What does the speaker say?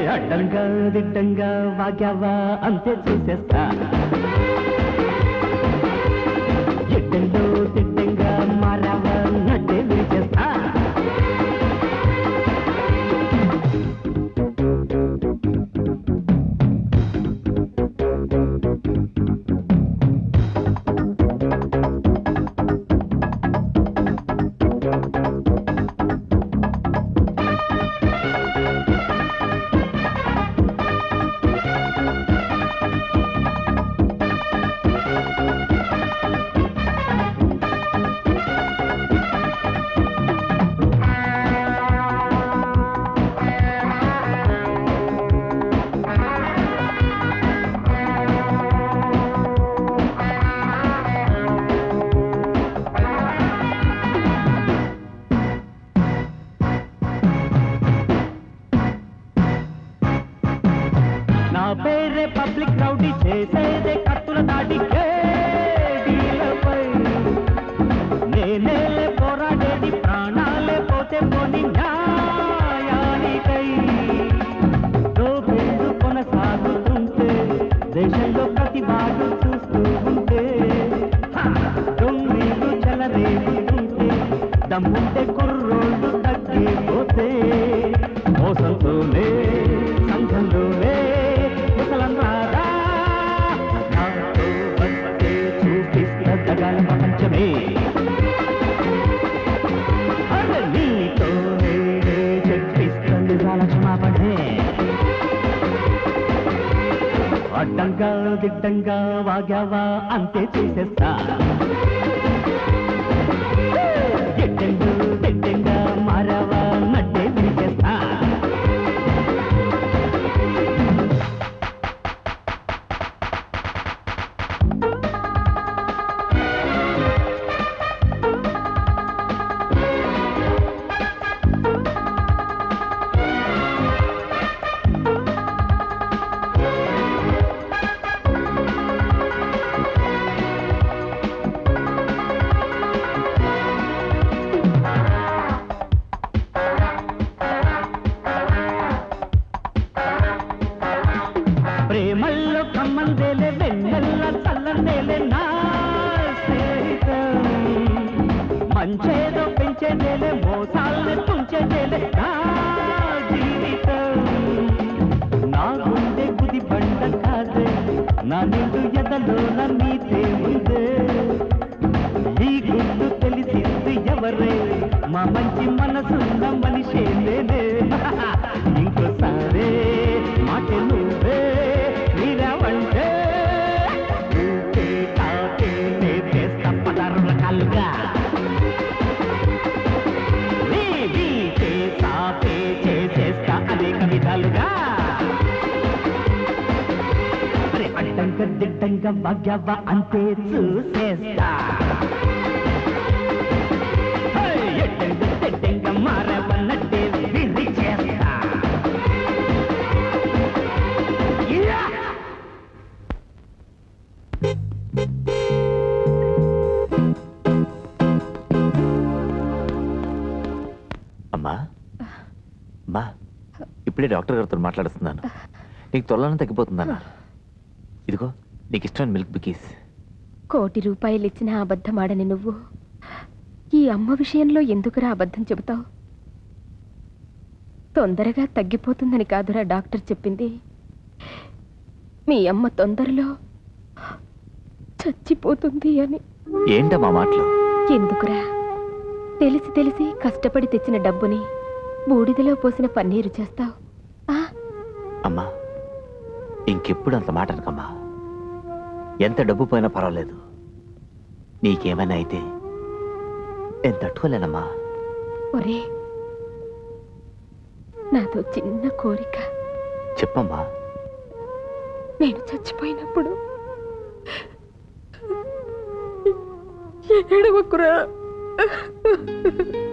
అడ్డంగా దిడ్డంగా వాగావా అంతే చూసేస్తా ఎడ్డంలో దిడ్డంగా మారావా నడ్డే విరిచేస్తా నా పేరే పబ్లిక్ రౌడీ చేసేదే కత్తుల దాడి కేడీలపై నేనేలే పోరాడేది ప్రాణాలే పోతే పోని న్యాయానికై దోపిళ్ళు కొనసాగుతుంటే దేశంలో ప్రతి వాడు చూస్తూ ఉంటే హా! దొంగలు చెలరేగుతుంటే దమ్ముంటే కుర్రోళ్ళు తగ్గిపోతే మోసంతోనే సంఘంలోనే ముసలం రాదా నాతో వస్తే చూపిస్తా జగాల ప్రపంచమే అరే నీతో నేనే చెప్పిస్తా నిజాల క్షమాపణే అడ్డంగా దిడ్డంగా వాగావా అంతే చేసేస్తా ఎడ్డంగా దిడ్డంగా మారావా నడ్డే విరిచేస్తా ప్రేమల్లో కమ్మందేలే వెన్నెల్ల చల్లందేలే నా స్నేహితం మంచేదో పెంచేదేలే మోసాల్ని తుంచేదేలే నా జీవితం నా గుండె గుది బండ కాదే నా నిండు ఎదలో నమ్మీతే ఉందే ఈ గుండు తెలిసింది ఎవరే మా మంచి మనసున్న మనిషే నేనే ఇంకోసారే మాట నువ్వే మీరవంటే ఊకే తాకే నే చేస్తా పదహారు రకాలుగా నీ వీటే సాపే చేసేస్తా అనేక విధాలుగా అరే అడ్డంగా దిడ్డంగా వాగ్యావా అంతే చూసేస్తా హే, ఎడ్డంగా దిడ్డంగా మారవన్నట్టే విధి చేస్తా యా! అమ్మా అమ్మా ఇప్పుడే డాక్టర్ గారితో మాట్లాడుతున్నాను నీకు త్వరలోనే తగ్గిపోతుందన్నారు ఇదిగో నీకు ఇష్టమైన మిల్క్ బికీస్ కోటి రూపాయలు ఇచ్చిన అబద్ధమాడని నువ్వు ఈ అమ్మ విషయంలో ఎందుకురా అబద్ధం చెబుతావు తొందరగా తగ్గిపోతుందని కాదురా డాక్టర్ చెప్పింది మీ అమ్మ తొందరలో చచ్చిపోతుంది అని ఏంటమ్మా మాటలు ఎందుకురా తెలిసి తెలిసి కష్టపడి తెచ్చిన డబ్బుని బూడిదలో పోసిన పన్నీరు చేస్తావు అమ్మా ఇంకెప్పుడు అంత మాట అనకమ్మా ఎంత డబ్బు పోయినా పర్వాలేదు నీకేమైనా అయితే నేను తట్టుకోలేనమ్మా ఒరే నాతో చిన్న కోరిక చెప్పమ్మా నేను చచ్చిపోయినప్పుడు ఏడవకురా